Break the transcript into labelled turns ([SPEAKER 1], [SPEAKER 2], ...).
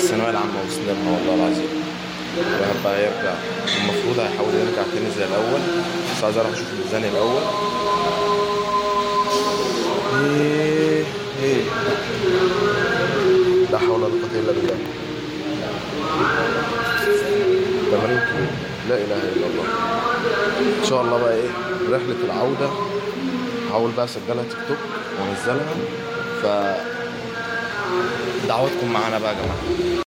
[SPEAKER 1] الثانويه العامه وسنينها والله العظيم الواحد بقى يرجع المفروض هيحاول يرجع تاني زي الاول بس عايز اروح اشوف ميزاني الاول ايه ايه لا حول ولا قوه الا بالله 80 كيلو لا اله الا الله ان شاء الله بقى ايه رحله العوده هحاول بقى اسجلها تيك توك وانزلها ف دعواتكم معانا بقى يا جماعه